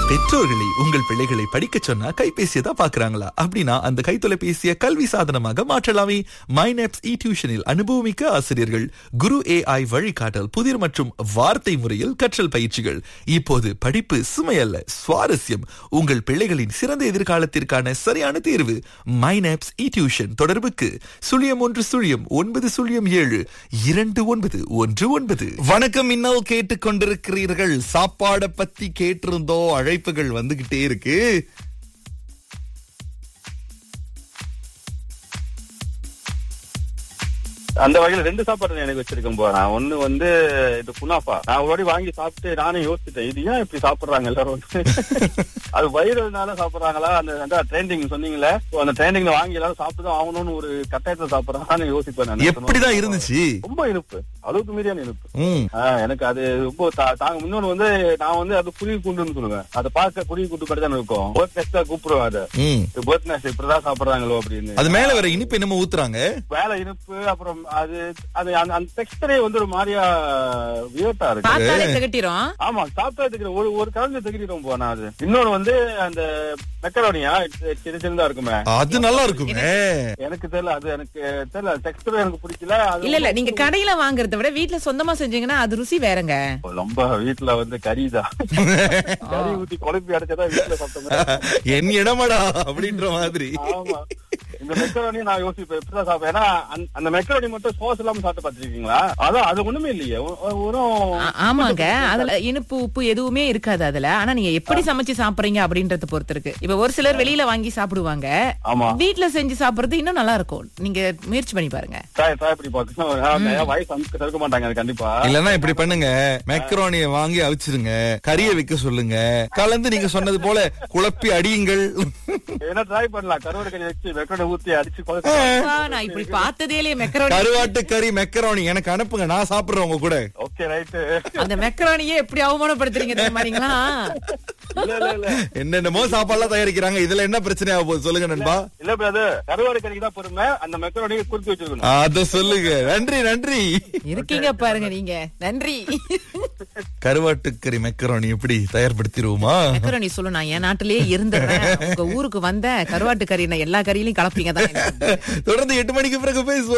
பெற்றோர்களை உங்கள் பிள்ளைகளை படிக்க சொன்னா கைபேசியை தான் பாக்குறாங்களா அப்படின்னா அந்த கைத்தொலைபேசியை கல்வி சாதனமாக மாற்றலாமே மைனப்ஸ் இ டியூஷனில் அனுபவமிக்க ஆசிரியர்கள் குரு ஏஐ வழிகாட்டல் புதிர் மற்றும் வார்த்தை முறையில் கற்றல் பயிற்சிகள் இப்போது படிப்பு சுமையல்ல சுவாரஸ்யம் உங்கள் பிள்ளைகளின் சிறந்த எதிர்காலத்திற்கான சரியான தேர்வு மைனப்ஸ் இ டியூஷன் தொடர்புக்கு சுழியம் ஒன்று சுழியம் ஒன்பது சுழியம் ஏழு இரண்டு ஒன்பது ஒன்று ஒன்பது வணக்கம் இன்னல் கேட்டுக்கொண்டிருக்கிறீர்கள் சாப்பாடை பத்தி கேட்டிருந்தோம் அழைப்புகள் வந்துகிட்டே இருக்கு அந்த வகையில ரெண்டு சாப்பாடு எனக்கு வச்சிருக்கேன் போ நான் ஒண்ணு வந்து இது குனாஃபா நான் ஒரு வாட்டி வாங்கி சாப்பிட்டு நானே யோசிச்சிட்டேன் இது ஏன் இப்படி சாப்பிடுறாங்க எல்லாரும் வந்து அது வயிறுனால சாப்பிடுறாங்களா அந்த அந்த ட்ரெண்டிங் சொன்னீங்களே So, அந்த ட்ரெண்டிங்ல வாங்கி எல்லாரும் சாப்பிட்டு தான் ஆகணும்னு ஒரு கட்டாயத்துல சாப்பிடுறாங்கன்னு யோசிப்பேன் நான் எப்படிதான் இருந்துச்சு ரொம்ப இனிப்பு அளவுக்கு மீறியான இனிப்பு ம் ஆஹ் எனக்கு அது ரொம்ப தா- தாங்க இன்னொன்னு வந்து நான் வந்து அது புளி கூண்டுன்னு சொல்லுவேன் அதை பார்க்க புளி கூண்டு மாதிரி தான் இருக்கும் பேர்த் நெஸ்டா கூப்பிடுவேன் அதை ம் பேர்த் நெஸ்ட் இப்படிதான் சாப்பிடுறாங்களோ அப்படின்னு அது மேல வர இனிப்பு என்னமோ ஊத்துறாங்க வேலை இனிப்பு அப்புறம் அது அது அந்த அந்த டெக்ஸ்டரே வந்து ஒரு மாதிரியா வியர்ட்டா இருக்கு பார்த்தாலே திகட்டிரும் ஆமா சாப்பிட்டா இருக்கிற ஒரு ஒரு கலந்து திகிரிடும் போனா அது இன்னொன்னு வந்து அந்த மெக்கரோனியா சின்ன சின்னதா இருக்குமே அது நல்லா இருக்குமே எனக்கு தெரியல அது எனக்கு தெரியல டெக்ஸ்டர் எனக்கு பிடிக்கல அது இல்ல இல்ல நீங்க கடையில வாங்குறத விட வீட்ல சொந்தமா செஞ்சீங்கன்னா அது ருசி வேறங்க ரொம்ப வீட்டுல வந்து கறிதான் கறி ஊத்தி குழப்பி அடைச்சதா வீட்டுல சாப்பிட்ட என் இடமடா அப்படின்ற மாதிரி ஆமா இந்த மெக்கரோனி நான் யோசிப்பேன் எப்படிதான் சாப்பிடுவேன் ஏன்னா அந்த- அந்த மெக்கரோனி மட்டும் சோஸ் இல்லாம சாப்பிட்டு பாத்துருக்கீங்களா அதான் அது ஒண்ணுமே இல்லையே ஒ- ஒரும் ஆ- ஆமாங்க அதுல இனிப்பு உப்பு எதுவுமே இருக்காது அதுல ஆனா நீங்க எப்படி சமைச்சு சாப்பிடுறீங்க அப்படின்றத பொறுத்து இருக்கு இப்ப ஒரு சிலர் வெளியில வாங்கி சாப்பிடுவாங்க ஆமா வீட்ல செஞ்சு சாப்பிடுறது இன்னும் நல்லா இருக்கும் நீங்க முயற்சி பண்ணி பாருங்க ட்ரை ட்ரை பண்ணி பாக்கணும் வயசு அமுக்கு தடுக்க மாட்டாங்க அது கண்டிப்பா இல்லன்னா இப்படி பண்ணுங்க மெக்ரோனிய வாங்கி அவிச்சிருங்க கறியை வைக்க சொல்லுங்க கலந்து நீங்க சொன்னது போல குழப்பி அடியுங்கள் என்ன ட்ரை பண்ணலாம் கருவாடு கறி வச்சு மெக்கரோனி ஊத்தி அடிச்சு குழப்பி அப்பா, நான் இப்படி பார்த்ததே இல்லையே மெக்கரோனி கருவாட்டு கறி மெக்கரோனி எனக்கு அனுப்புங்க நான் சாப்பிடுறேன் உங்க கூட ஓகே ரைட்டு அந்த மெக்கரோனியே எப்படி அவமானப்படுத்துறீங்க தெரியுமாங்களா இல்ல இல்ல இல்ல என்னென்னமோ சாப்பாடுலாம் தயாரிக்கிறாங்க இதுல என்ன பிரச்சனை ஆக போகுது சொல்லுங்க நண்பா இல்ல பிரதர் கருவாடு கறிக்கு தான் பொறுமை அந்த மெக்கரோனியை குறித்து வச்சிருக்கணும் அத சொல்லுங்க நன்றி நன்றி இருக்கீங்க பாருங்க நீங்க நன்றி கருவாட்டுக்கறி மெக்கரோனி எப்படி தயார்படுத்திடுவோமா மெக்கரோனி சொல்லு நான் என் நாட்டிலேயே இருந்துடுறேன் உங்க ஊருக்கு வந்த கருவாட்டு கறி நான் எல்லா கறியிலையும் கலப்பீங்க தான் தொடர்ந்து எட்டு மணிக்கு பிறகு பேசுவோம்